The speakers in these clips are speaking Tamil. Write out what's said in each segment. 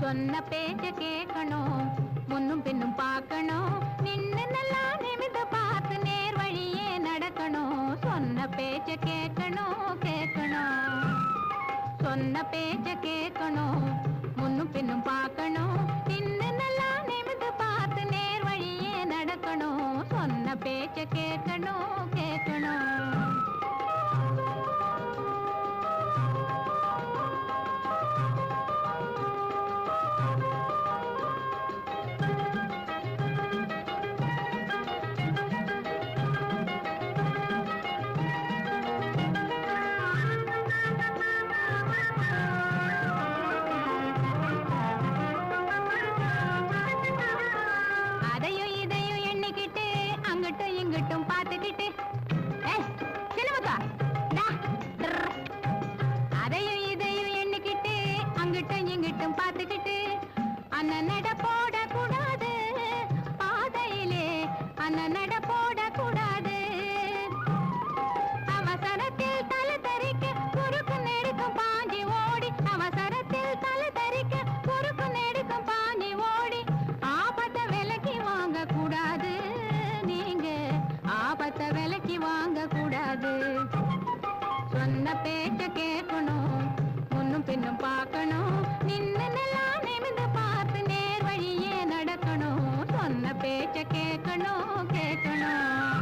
சொன்ன பேச்ச கேட்கணும் முன்னும் பின்னும் பார்க்கணும் நின்னு நல்லா நிமிந்து பார்த்து நேர் வழியே நடக்கணும் சொன்ன பேச்ச கேட்கணும் கேட்கணும் சொன்ன பேச்ச கேட்கணும் முன்னும் பின்னும் பார்க்கணும் நின்னு நல்லா நிமிந்து பார்த்து நேர் வழியே நடக்கணும் சொன்ன பேச்ச கேட்கணும் கேட்கணும் அதையும் இதையும் எண்ணிக்கிட்டு அங்கிட்டும் இங்கிட்டும் பார்த்துக்கிட்டு ஏய், சின்னமுக்கா, டா, ட்ர். அதையும் இதையும் எண்ணிக்கிட்டு அங்கிட்டும் இங்கிட்டும் பார்த்துக்கிட்டு அண்ணன் நட போடக்கூடாது பாதையிலே அண்ணன் நட போடக்கூடாது அவசரத்தில் தலை தரிக்க குறுக்கு நெடுக்கும் பாஞ்சி ஓடி அவசரத்தில் தலை தரிக்க குறுக்கு நெடுக்கும் பாஞ்சி ஓடி ஆபத்தை விலைக்கு வாங்க கூடாது நீங்க ஆபத்தை விலைக்கு வாங்க கூடாது சொன்ன பேச்ச கேட்கணும் முன்னும் பின்னும் பார்க்கணும் நின்னு நல்லா நிமிந்து பார்த்து நேர் வழியே நடக்கணும் சொன்ன பேச்ச கேட்கணும் கேட்கணும்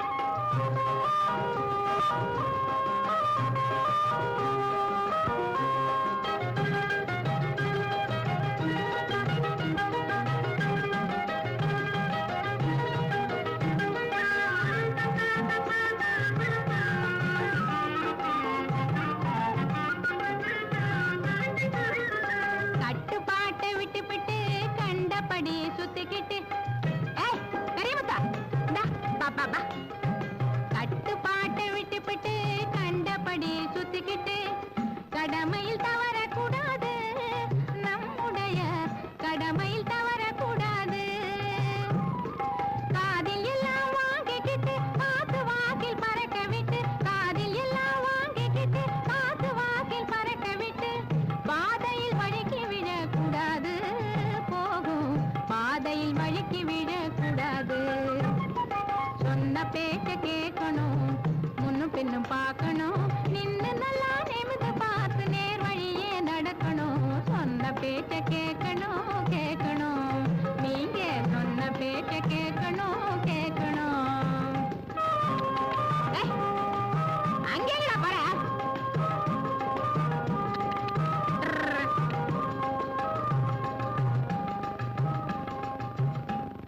கட்டுப்பாட்டை விட்டுவிட்டு கண்டபடி சுத்திக்கிட்டு ஏய் பெரியமுத்தா இந்தா பா பா பா கட்டுப்பாட்டை விட்டுவிட்டு கண்டபடி சுத்திக்கிட்டு கடமையில் தவறக்கூடாது நம்முடைய கடமையில் தவறக்கூடாது காதில் எல்லாம் வாங்கிக்கிட்டு காத்து வாக்கில் பறக்க விட்டு காதில் எல்லாம் வாங்கிக்கிட்டு காத்து வாக்கில் பறக்க விட்டு பாதையில் வழுக்கி விழக்கூடாது போகும் பாதையில் வழுக்கி விழக்கூடாது சொன்ன பேச்ச கேட்கணும் முன்னும் பின்னும் பார்க்கணும் நின்னு நல்லா நிமிந்து பார்த்து நேர் வழியே நடக்கணும் சொன்ன பேச்ச கேட்க